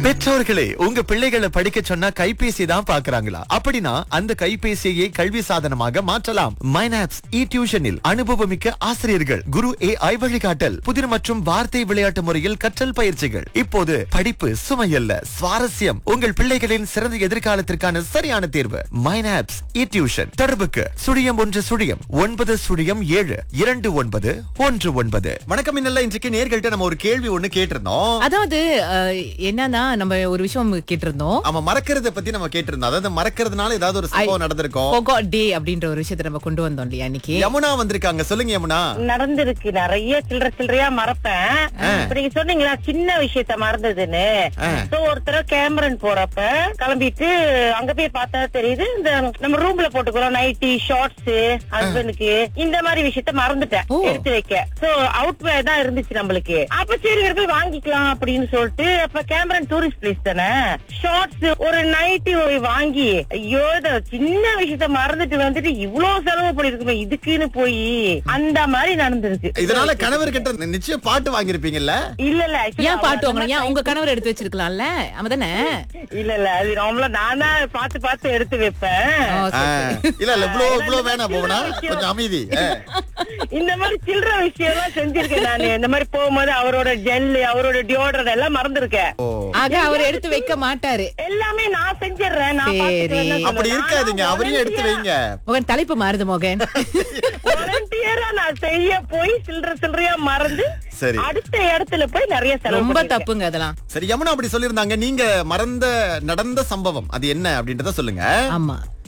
பெற்றோர்களே உங்க பிள்ளைகளை படிக்க சொன்னா கைபேசி தான் பாக்குறாங்களா அப்படின்னா அந்த கைபேசியை கல்வி சாதனமாக மாற்றலாம் மைனாப்ஸ் இ டியூஷனில் அனுபவமிக்க ஆசிரியர்கள் குரு ஏ ஐ வழிகாட்டல் புதிர் மற்றும் வார்த்தை விளையாட்டு முறையில் கற்றல் பயிற்சிகள் இப்போது படிப்பு சுமையல்ல சுவாரஸ்யம் உங்கள் பிள்ளைகளின் சிறந்த எதிர்காலத்திற்கான சரியான தேர்வு மைனாப்ஸ் இ டியூஷன் தொடர்புக்கு சுழியம் ஒன்று சுழியம் ஒன்பது சுழியம் ஏழு இரண்டு ஒன்பது ஒன்று ஒன்பது வணக்கம் இன்னல்ல இன்றைக்கு நேர்கள்ட்ட நம்ம ஒரு கேள்வி ஒண்ணு கேட்டிருந்தோம் அதாவது அஹ், என்னன்னா நம்ம ஒரு விஷயம் கேட்டிருந்தோம் ஆமா மறக்கிறத பத்தி நம்ம கேட்டிருந்தோம் அதாவது மறக்கிறதுனால ஏதாவது ஒரு சம்பவம் நடந்திருக்கும் Forgot day அப்படின்ற ஒரு விஷயத்தை நம்ம கொண்டு வந்தோம் இல்லையா இன்னைக்கு யமுனா வந்திருக்காங்க சொல்லுங்க யமுனா நடந்திருக்கு நிறைய சில்லற சில்லறையா மறப்பேன் இப்ப நீங்க சொன்னீங்களா சின்ன விஷயத்த மறந்ததுன்னு சோ ஒருத்தர கேமரன் போறப்ப கிளம்பிட்டு அங்க போய் பார்த்தா தெரியுது இந்த நம்ம ரூம்ல போட்டுக்கிறோம் நைட்டி ஷார்ட்ஸ் ஹஸ்பண்டுக்கு இந்த மாதிரி விஷயத்த மறந்துட்டேன் ஓ. எடுத்து வைக்க சோ அவுட் வேர் தான் இருந்துச்சு நம்மளுக்கு அப்ப சரி இவர் போய் வாங்கிக்கலாம் அப்படின்னு சொல்லிட்டு அப்ப கேமரன் டூரிஸ்ட் பிளேஸ் தானே ஷார்ட்ஸ் ஒரு நைட்டி வாங்கி ஐயோ இத சின்ன விஷயத்த மறந்துட்டு வந்துட்டு இவ்வளவு செலவு பண்ணிருக்குமே இதுக்குன்னு போய் அந்த மாதிரி நடந்திருக்கு இதனால கணவர் கிட்ட நிச்சயம் பாட்டு வாங்கியிருப்பீங்கல்ல இல்ல இல்ல actually ஏன் பாட்டு அவர் வாங்கணும் ஏன் உங்க கணவர் எடுத்து வச்சிருக்கலாம்ல அவதானே இல்ல இல்ல அது நார்மலா நான் தான் பார்த்து பார்த்து எடுத்து வைப்பேன் ஓ, ஆ, சரி. இல்ல இல்ல இவ்வளவு இவ்வளவு வேணாம் போவனா கொஞ்சம் அமைதி ஆ. இந்த மாதிரி சில்லற விஷயம் எல்லாம் செஞ்சிருக்கேன் நானு இந்த மாதிரி போகும்போது அவரோட ஜெல் அவரோட டியோடர் எல்லாம் மறந்துருக்கேன் ஓ ஆக அவர் எடுத்து வைக்க மாட்டாரு எல்லாமே நான் செஞ்சிடுறேன் நான் சரி. பார்த்துக்கிறேன்னு சொல்லுவேன். அப்படி இருக்காதீங்க நானா அவரையும் எடுத்து வைங்க மோகன் தலைப்பு மாறுது மோகன் volunteer-ஆ நான் செய்ய போய் சில்லற சில்லறையா மறந்து சரி. அடுத்த இடத்துல போய் நிறைய செலவு ரொம்ப பண்ணிருக்கேன். தப்புங்க அதெல்லாம் சரி யமுனா அப்படி சொல்லியிருந்தாங்க நீங்க மறந்த நடந்த சம்பவம் அது என்ன அப்படின்றத சொல்லுங்க ஆமா